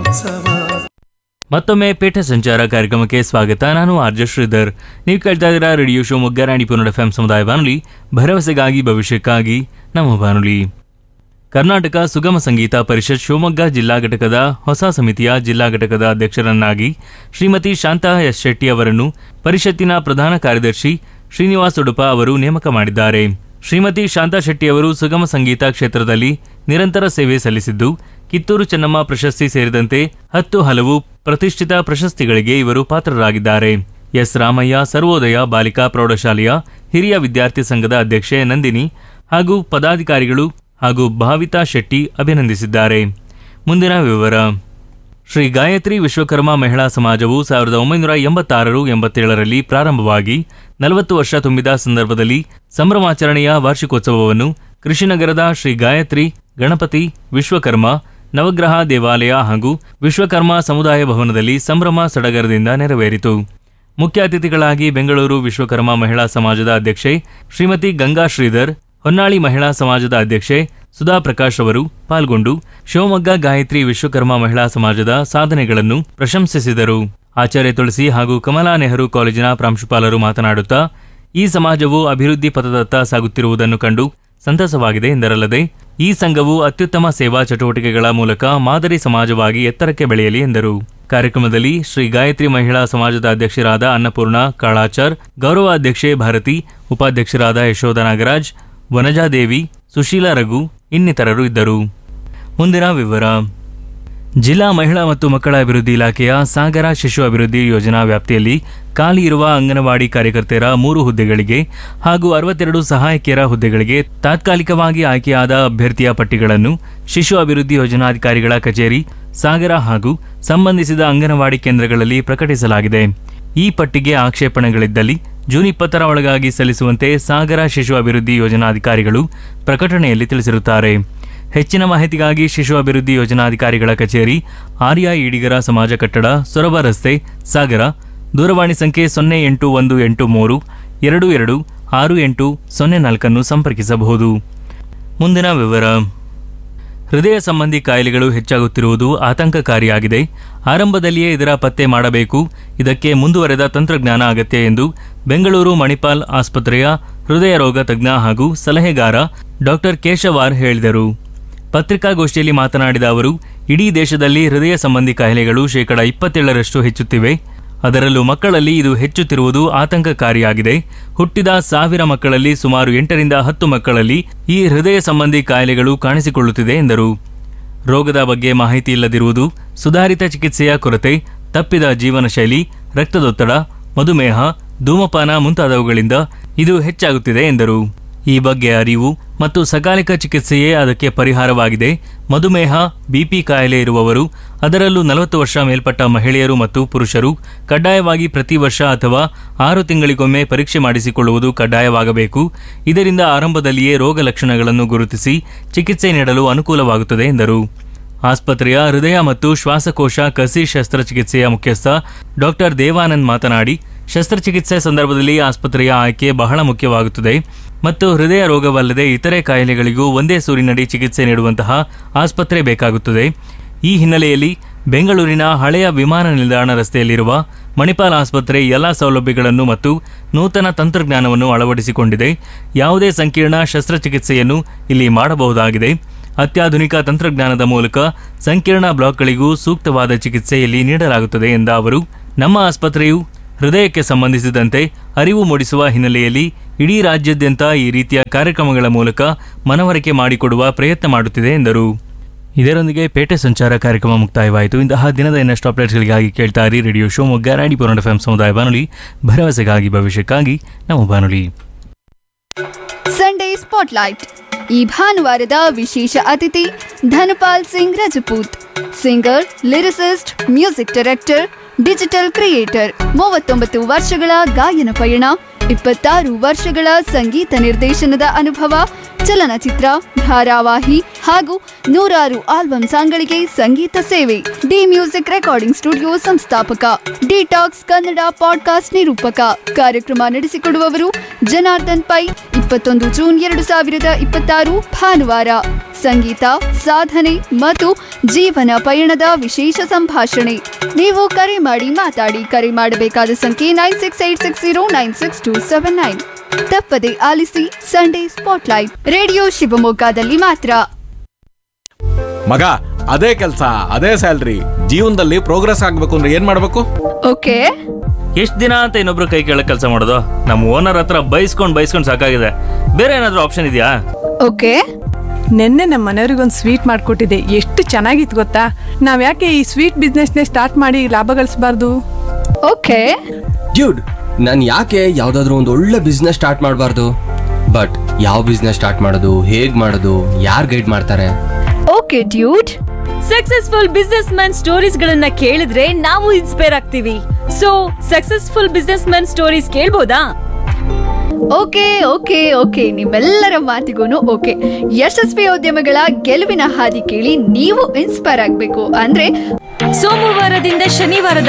ಮಹೋತ್ಸವ ಮತ್ತೊಮ್ಮೆ ಪೇಟ ಸಂಚಾರ ಕಾರ್ಯಕ್ರಮಕ್ಕೆ ಸ್ವಾಗತ ನಾನು ಆರ್ಜ ಶ್ರೀಧರ್ ನೀವು ಕೇಳ್ತಾ ಇದ್ದೀರಾ radio Shivamogga Ranipura F M ಸಮುದಾಯ ಬಾನುಲಿ ಭರವಸೆಗಾಗಿ ಭವಿಷ್ಯಕ್ಕಾಗಿ ನಮ್ಮ ಬಾನುಲಿ ಕರ್ನಾಟಕ ಸುಗಮ ಸಂಗೀತ ಪರಿಷತ್ ಶಿವಮೊಗ್ಗ ಜಿಲ್ಲಾ ಘಟಕದ ಹೊಸ ಸಮಿತಿಯ ಜಿಲ್ಲಾ ಘಟಕದ ಅಧ್ಯಕ್ಷರನ್ನಾಗಿ ಶ್ರೀಮತಿ ಶಾಂತಾ ಎಸ್ ಶೆಟ್ಟಿ ಅವರನ್ನು ಪರಿಷತ್ತಿನ ಪ್ರಧಾನ ಕಾರ್ಯದರ್ಶಿ ಶ್ರೀನಿವಾಸ್ ಉಡುಪ ಅವರು ನೇಮಕ ಮಾಡಿದ್ದಾರೆ ಶ್ರೀಮತಿ ಶಾಂತಾ ಶೆಟ್ಟಿ ಅವರು ಸುಗಮ ಸಂಗೀತ ಕ್ಷೇತ್ರದಲ್ಲಿ ನಿರಂತರ ಸೇವೆ ಸಲ್ಲಿಸಿದ್ದು ಕಿತ್ತೂರು ಚೆನ್ನಮ್ಮ ಪ್ರಶಸ್ತಿ ಸೇರಿದಂತೆ ಹತ್ತು ಹಲವು ಪ್ರತಿಷ್ಠಿತ ಪ್ರಶಸ್ತಿಗಳಿಗೆ ಇವರು ಪಾತ್ರರಾಗಿದ್ದಾರೆ ಎಸ್ ರಾಮಯ್ಯ ಸರ್ವೋದಯ ಬಾಲಿಕಾ ಪ್ರೌಢಶಾಲೆಯ ಹಿರಿಯ ವಿದ್ಯಾರ್ಥಿ ಸಂಘದ ಅಧ್ಯಕ್ಷೆ ನಂದಿನಿ ಹಾಗೂ ಪದಾಧಿಕಾರಿಗಳು ಹಾಗೂ ಭಾವಿತಾ ಶೆಟ್ಟಿ ಅಭಿನಂದಿಸಿದ್ದಾರೆ ಮುಂದಿನ ವಿವರ ಶ್ರೀ ಗಾಯತ್ರಿ ವಿಶ್ವಕರ್ಮ ಮಹಿಳಾ ಸಮಾಜವು ಸಾವಿರದ ಒಂಬೈನೂರ ಎಂಬತ್ತಾರರು ಎಂಬತ್ತೇಳರಲ್ಲಿ ಪ್ರಾರಂಭವಾಗಿ ನಲವತ್ತು ವರ್ಷ ತುಂಬಿದ ಸಂದರ್ಭದಲ್ಲಿ ಸಂಭ್ರಮಾಚರಣೆಯ ವಾರ್ಷಿಕೋತ್ಸವವನ್ನು ಕೃಷಿನಗರದ ಶ್ರೀ ಗಾಯತ್ರಿ ಗಣಪತಿ ವಿಶ್ವಕರ್ಮ ನವಗ್ರಹ ದೇವಾಲಯ ಹಾಗೂ ವಿಶ್ವಕರ್ಮ ಸಮುದಾಯ ಭವನದಲ್ಲಿ ಸಂಭ್ರಮ ಸಡಗರದಿಂದ ನೆರವೇರಿತು ಮುಖ್ಯ ಅತಿಥಿಗಳಾಗಿ ಬೆಂಗಳೂರು ವಿಶ್ವಕರ್ಮ ಮಹಿಳಾ ಸಮಾಜದ ಅಧ್ಯಕ್ಷೆ ಶ್ರೀಮತಿ ಗಂಗಾ ಶ್ರೀಧರ್ ಹೊನ್ನಾಳಿ ಮಹಿಳಾ ಸಮಾಜದ ಅಧ್ಯಕ್ಷೆ ಸುಧಾ ಪ್ರಕಾಶ್ ಅವರು ಪಾಲ್ಗೊಂಡು ಶಿವಮೊಗ್ಗ ಗಾಯತ್ರಿ ವಿಶ್ವಕರ್ಮ ಮಹಿಳಾ ಸಮಾಜದ ಸಾಧನೆಗಳನ್ನು ಪ್ರಶಂಸಿಸಿದರು ಆಚಾರ್ಯ ತುಳಸಿ ಹಾಗೂ ಕಮಲಾ ನೆಹರು ಕಾಲೇಜಿನ ಪ್ರಾಂಶುಪಾಲರು ಮಾತನಾಡುತ್ತಾ ಈ ಸಮಾಜವು ಅಭಿವೃದ್ಧಿ ಪಥದತ್ತ ಸಾಗುತ್ತಿರುವುದನ್ನು ಕಂಡು ಸಂತಸವಾಗಿದೆ ಎಂದರಲ್ಲದೆ ಈ ಸಂಘವು ಅತ್ಯುತ್ತಮ ಸೇವಾ ಚಟುವಟಿಕೆಗಳ ಮೂಲಕ ಮಾದರಿ ಸಮಾಜವಾಗಿ ಎತ್ತರಕ್ಕೆ ಬೆಳೆಯಲಿ ಎಂದರು ಕಾರ್ಯಕ್ರಮದಲ್ಲಿ ಶ್ರೀ ಗಾಯತ್ರಿ ಮಹಿಳಾ ಸಮಾಜದ ಅಧ್ಯಕ್ಷರಾದ ಅನ್ನಪೂರ್ಣ ಕಾಳಾಚಾರ್ ಗೌರವ ಅಧ್ಯಕ್ಷೆ ಭಾರತಿ ಉಪಾಧ್ಯಕ್ಷರಾದ ಯಶೋಧ ನಾಗರಾಜ್ ವನಜಾದೇವಿ ಸುಶೀಲಾ ರಘು ಇನ್ನಿತರರು ಇದ್ದರು ಮುಂದಿನ ವಿವರ ಜಿಲ್ಲಾ ಮಹಿಳಾ ಮತ್ತು ಮಕ್ಕಳ ಅಭಿವೃದ್ಧಿ ಇಲಾಖೆಯ ಸಾಗರ ಶಿಶು ಅಭಿವೃದ್ಧಿ ಯೋಜನಾ ವ್ಯಾಪ್ತಿಯಲ್ಲಿ ಖಾಲಿ ಇರುವ ಅಂಗನವಾಡಿ ಕಾರ್ಯಕರ್ತೆಯರ ಮೂರು ಹುದ್ದೆಗಳಿಗೆ ಹಾಗೂ ಅರವತ್ತೆರಡು ಸಹಾಯಕಿಯರ ಹುದ್ದೆಗಳಿಗೆ ತಾತ್ಕಾಲಿಕವಾಗಿ ಆಯ್ಕೆಯಾದ ಅಭ್ಯರ್ಥಿಯ ಪಟ್ಟಿಗಳನ್ನು ಶಿಶು ಅಭಿವೃದ್ಧಿ ಯೋಜನಾಧಿಕಾರಿಗಳ ಕಚೇರಿ ಸಾಗರ ಹಾಗೂ ಸಂಬಂಧಿಸಿದ ಅಂಗನವಾಡಿ ಕೇಂದ್ರಗಳಲ್ಲಿ ಪ್ರಕಟಿಸಲಾಗಿದೆ ಈ ಪಟ್ಟಿಗೆ ಆಕ್ಷೇಪಣೆಗಳಿದ್ದಲ್ಲಿ ಜೂನ್ ಇಪ್ಪತ್ತರ ಒಳಗಾಗಿ ಸಲ್ಲಿಸುವಂತೆ ಸಾಗರ ಶಿಶು ಅಭಿವೃದ್ಧಿ ಯೋಜನಾಧಿಕಾರಿಗಳು ಪ್ರಕಟಣೆಯಲ್ಲಿ ತಿಳಿಸಿರುತ್ತಾರೆ ಹೆಚ್ಚಿನ ಮಾಹಿತಿಗಾಗಿ ಶಿಶು ಅಭಿವೃದ್ಧಿ ಯೋಜನಾಧಿಕಾರಿಗಳ ಕಚೇರಿ ಆರ್ಯ ಈಡಿಗರ ಸಮಾಜ ಕಟ್ಟಡ ಸೊರಬ ರಸ್ತೆ ಸಾಗರ ದೂರವಾಣಿ ಸಂಖ್ಯೆ ಸೊನ್ನೆ ಎಂಟು ಒಂದು ಎಂಟು ಮೂರು ಎರಡು ಎರಡು ಆರು ಎಂಟು ಸೊನ್ನೆ ನಾಲ್ಕನ್ನು ಸಂಪರ್ಕಿಸಬಹುದು ಮುಂದಿನ ವಿವರ ಹೃದಯ ಸಂಬಂಧಿ ಕಾಯಿಲೆಗಳು ಹೆಚ್ಚಾಗುತ್ತಿರುವುದು ಆತಂಕಕಾರಿಯಾಗಿದೆ ಆರಂಭದಲ್ಲಿಯೇ ಇದರ ಪತ್ತೆ ಮಾಡಬೇಕು ಇದಕ್ಕೆ ಮುಂದುವರೆದ ತಂತ್ರಜ್ಞಾನ ಅಗತ್ಯ ಎಂದು ಬೆಂಗಳೂರು ಮಣಿಪಾಲ್ ಆಸ್ಪತ್ರೆಯ ಹೃದಯ ರೋಗ ತಜ್ಞ ಹಾಗೂ ಸಲಹೆಗಾರ ಡಾಕ್ಟರ್ ಕೇಶವಾರ್ ಹೇಳಿದರು ಪತ್ರಿಕಾಗೋಷ್ಠಿಯಲ್ಲಿ ಮಾತನಾಡಿದ ಅವರು ಇಡೀ ದೇಶದಲ್ಲಿ ಹೃದಯ ಸಂಬಂಧಿ ಕಾಯಿಲೆಗಳು ಶೇಕಡ ಇಪ್ಪತ್ತೇಳರಷ್ಟು ಹೆಚ್ಚುತ್ತಿವೆ ಅದರಲ್ಲೂ ಮಕ್ಕಳಲ್ಲಿ ಇದು ಹೆಚ್ಚುತ್ತಿರುವುದು ಆತಂಕಕಾರಿಯಾಗಿದೆ ಹುಟ್ಟಿದ ಸಾವಿರ ಮಕ್ಕಳಲ್ಲಿ ಸುಮಾರು ಎಂಟರಿಂದ ಹತ್ತು ಮಕ್ಕಳಲ್ಲಿ ಈ ಹೃದಯ ಸಂಬಂಧಿ ಕಾಯಿಲೆಗಳು ಕಾಣಿಸಿಕೊಳ್ಳುತ್ತಿದೆ ಎಂದರು ರೋಗದ ಬಗ್ಗೆ ಮಾಹಿತಿ ಇಲ್ಲದಿರುವುದು ಸುಧಾರಿತ ಚಿಕಿತ್ಸೆಯ ಕೊರತೆ ತಪ್ಪಿದ ಜೀವನ ಶೈಲಿ ರಕ್ತದೊತ್ತಡ ಮಧುಮೇಹ ಧೂಮಪಾನ ಮುಂತಾದವುಗಳಿಂದ ಇದು ಹೆಚ್ಚಾಗುತ್ತಿದೆ ಎಂದರು ಈ ಬಗ್ಗೆ ಅರಿವು ಮತ್ತು ಸಕಾಲಿಕ ಚಿಕಿತ್ಸೆಯೇ ಅದಕ್ಕೆ ಪರಿಹಾರವಾಗಿದೆ ಮಧುಮೇಹ ಬಿಪಿ ಕಾಯಿಲೆ ಇರುವವರು ಅದರಲ್ಲೂ ನಲವತ್ತು ವರ್ಷ ಮೇಲ್ಪಟ್ಟ ಮಹಿಳೆಯರು ಮತ್ತು ಪುರುಷರು ಕಡ್ಡಾಯವಾಗಿ ಪ್ರತಿ ವರ್ಷ ಅಥವಾ ಆರು ತಿಂಗಳಿಗೊಮ್ಮೆ ಪರೀಕ್ಷೆ ಮಾಡಿಸಿಕೊಳ್ಳುವುದು ಕಡ್ಡಾಯವಾಗಬೇಕು ಇದರಿಂದ ಆರಂಭದಲ್ಲಿಯೇ ರೋಗ ಲಕ್ಷಣಗಳನ್ನು ಗುರುತಿಸಿ ಚಿಕಿತ್ಸೆ ನೀಡಲು ಅನುಕೂಲವಾಗುತ್ತದೆ ಎಂದರು ಆಸ್ಪತ್ರೆಯ ಹೃದಯ ಮತ್ತು ಶ್ವಾಸಕೋಶ ಕಸಿ ಶಸ್ತ್ರಚಿಕಿತ್ಸೆಯ ಮುಖ್ಯಸ್ಥ ಡಾಕ್ಟರ್ ದೇವಾನಂದ್ ಮಾತನಾಡಿ ಶಸ್ತ್ರಚಿಕಿತ್ಸೆ ಸಂದರ್ಭದಲ್ಲಿ ಆಸ್ಪತ್ರೆಯ ಆಯ್ಕೆ ಬಹಳ ಮುಖ್ಯವಾಗುತ್ತದೆ ಮತ್ತು ಹೃದಯ ರೋಗವಲ್ಲದೆ ಇತರೆ ಕಾಯಿಲೆಗಳಿಗೂ ಒಂದೇ ಸೂರಿನಡಿ ಚಿಕಿತ್ಸೆ ನೀಡುವಂತಹ ಆಸ್ಪತ್ರೆ ಬೇಕಾಗುತ್ತದೆ ಈ ಹಿನ್ನೆಲೆಯಲ್ಲಿ ಬೆಂಗಳೂರಿನ ಹಳೆಯ ವಿಮಾನ ನಿಲ್ದಾಣ ರಸ್ತೆಯಲ್ಲಿರುವ ಮಣಿಪಾಲ್ ಆಸ್ಪತ್ರೆ ಎಲ್ಲ ಸೌಲಭ್ಯಗಳನ್ನು ಮತ್ತು ನೂತನ ತಂತ್ರಜ್ಞಾನವನ್ನು ಅಳವಡಿಸಿಕೊಂಡಿದೆ ಯಾವುದೇ ಸಂಕೀರ್ಣ ಶಸ್ತ್ರಚಿಕಿತ್ಸೆಯನ್ನು ಇಲ್ಲಿ ಮಾಡಬಹುದಾಗಿದೆ ಅತ್ಯಾಧುನಿಕ ತಂತ್ರಜ್ಞಾನದ ಮೂಲಕ ಸಂಕೀರ್ಣ ಬ್ಲಾಕ್ಗಳಿಗೂ ಸೂಕ್ತವಾದ ಚಿಕಿತ್ಸೆ ಇಲ್ಲಿ ನೀಡಲಾಗುತ್ತದೆ ಎಂದ ಅವರು ನಮ್ಮ ಆಸ್ಪತ್ರೆಯು ಹೃದಯಕ್ಕೆ ಸಂಬಂಧಿಸಿದಂತೆ ಅರಿವು ಮೂಡಿಸುವ ಹಿನ್ನೆಲೆಯಲ್ಲಿ ಇಡೀ ರಾಜ್ಯಾದ್ಯಂತ ಈ ರೀತಿಯ ಕಾರ್ಯಕ್ರಮಗಳ ಮೂಲಕ ಮನವರಿಕೆ ಮಾಡಿಕೊಡುವ ಪ್ರಯತ್ನ ಮಾಡುತ್ತಿದೆ ಎಂದರು ಇದರೊಂದಿಗೆ ಪೇಟೆ ಸಂಚಾರ ಕಾರ್ಯಕ್ರಮ ಮುಕ್ತಾಯವಾಯಿತು ಇಂತಹ ದಿನದ ಇನ್ನಷ್ಟು ಅಪ್ಡೇಟ್ಸ್ಗಳಿಗಾಗಿ ಕೇಳ್ತಾ ಇರಿ ರೇಡಿಯೋ ಶಿವಮೊಗ್ಗ ರಾಣಿಪುರ ಎಫ್ ಸಮುದಾಯ ಬಾನುಲಿ ಭರವಸೆಗಾಗಿ ಭವಿಷ್ಯಕ್ಕಾಗಿ ನಮ್ಮ ಬಾನುಲಿ ಸಂಡೇ ಸ್ಪಾಟ್ಲೈಟ್ ಈ ಭಾನುವಾರದ ವಿಶೇಷ ಅತಿಥಿ Dhanpal Singh Rajput singer lyricist music director digital creator ಮೂವತ್ತೊಂಬತ್ತು ವರ್ಷಗಳ ಗಾಯನ ಪಯಣ ಇಪ್ಪತ್ತಾರು ವರ್ಷಗಳ ಸಂಗೀತ ನಿರ್ದೇಶನದ ಅನುಭವ ಚಲನಚಿತ್ರ ಧಾರಾವಾಹಿ ಹಾಗೂ ನೂರಾರು ಆಲ್ಬಮ್ ಸಾಂಗ್ಗಳಿಗೆ ಸಂಗೀತ ಸೇವೆ ಡಿ ಮ್ಯೂಸಿಕ್ ರೆಕಾರ್ಡಿಂಗ್ ಸ್ಟುಡಿಯೋ ಸಂಸ್ಥಾಪಕ ಡಿಟಾಕ್ಸ್ ಕನ್ನಡ ಪಾಡ್ಕಾಸ್ಟ್ ನಿರೂಪಕ ಕಾರ್ಯಕ್ರಮ ನಡೆಸಿಕೊಡುವವರು ಜನಾರ್ದನ್ ಪೈ ಇಪ್ಪತ್ತೊಂದು ಜೂನ್ ಎರಡು ಸಾವಿರದ ಇಪ್ಪತ್ತಾರು ಭಾನುವಾರ ಸಂಗೀತ ಸಾಧನೆ ಮತ್ತು ಜೀವನ ಪಯಣದ ವಿಶೇಷ ಸಂಭಾಷಣೆ ನೀವು ಕರೆ ಮಾಡಿ ಮಾತಾಡಿ ಕರೆ ಮಾಡಬೇಕಾದ ಸಂಖ್ಯೆ nine six eight six zero nine six two seven nine ತಪ್ಪದೆ ಆಲಿಸಿ ಸಂಡೇ ಸ್ಪಾಟ್ಲೈಟ್ ರೇಡಿಯೋ ಶಿವಮೊಗ್ಗದಲ್ಲಿ ಮಾತ್ರ ಮಗ ಅದೇ ಕೆಲಸ ಅದೇ ಸ್ಯಾಲ್ರಿ ಜೀವನದಲ್ಲಿ ಪ್ರೋಗ್ರೆಸ್ ಆಗ್ಬೇಕು ಅಂದ್ರೆ ಏನ್ ಮಾಡ್ಬೇಕು ಓಕೆ ಎಷ್ಟು ದಿನ ಅಂತ ಇನ್ನೊಬ್ರು ಕೈ ಕೆಳಗೆ ಕೆಲಸ ಮಾಡೋದು ನಮ್ಮ ಓನರ್ ಹತ್ರ ಬೈಸ್ಕೊಂಡು ಬೈಸ್ಕೊಂಡು ಸಾಕಾಗಿದೆ ಬೇರೆ ಏನಾದರೂ ಆಪ್ಷನ್ ಇದೆಯಾ ಓಕೆ ನಿನ್ನೆ ನಮ್ಮ ಮನೆಯವ್ರಿಗೊಂದು ಸ್ವೀಟ್ ಮಾಡಿಕೊಟ್ಟಿದ್ದೆ ಎಷ್ಟು ಚೆನ್ನಾಗಿತ್ತು ಗೊತ್ತಾ ನಾವು ಯಾಕೆ ಈ ಸ್ವೀಟ್ ಬಿಸ್ನೆಸ್ನೇ ಸ್ಟಾರ್ಟ್ ಮಾಡಿ ಲಾಭ ಗಳಿಸಬಾರ್ದು ಓಕೆ ಡ್ಯೂಡ್ ನಾನು ಯಾಕೆ ಯಾವುದಾದ್ರೂ ಒಂದು ಒಳ್ಳೆ ಬಿಸ್ನೆಸ್ ಸ್ಟಾರ್ಟ್ ಮಾಡಬಾರ್ದು ಬಟ್ ಯಾವ ಬಿಸ್ನೆಸ್ ಸ್ಟಾರ್ಟ್ ಮಾಡೋದು ಹೇಗ್ ಮಾಡೋದು ಯಾರು ಗೈಡ್ ಮಾಡ್ತಾರೆ okay dude successful businessman stories ಗಳನ್ನ ಕೇಳಿದ್ರೆ ನಾವು ಇನ್ಸ್ಪೈರ್ ಆಗ್ತೀವಿ so successful businessman stories ಕೇಳ್ಬೋದಾ ಓಕೆ ಓಕೆ ಓಕೆ ನಿಮ್ಮೆಲ್ಲರ ಮಾತಿಗೂ ಓಕೆ ಯಶಸ್ವಿ ಉದ್ಯಮಗಳ ಗೆಲುವಿನ ಹಾದಿ ಕೇಳಿ ನೀವು ಇನ್ಸ್ಪೈರ್ ಆಗಬೇಕು ಅಂದ್ರೆ ಸೋಮವಾರದಿಂದ ಶನಿವಾರದ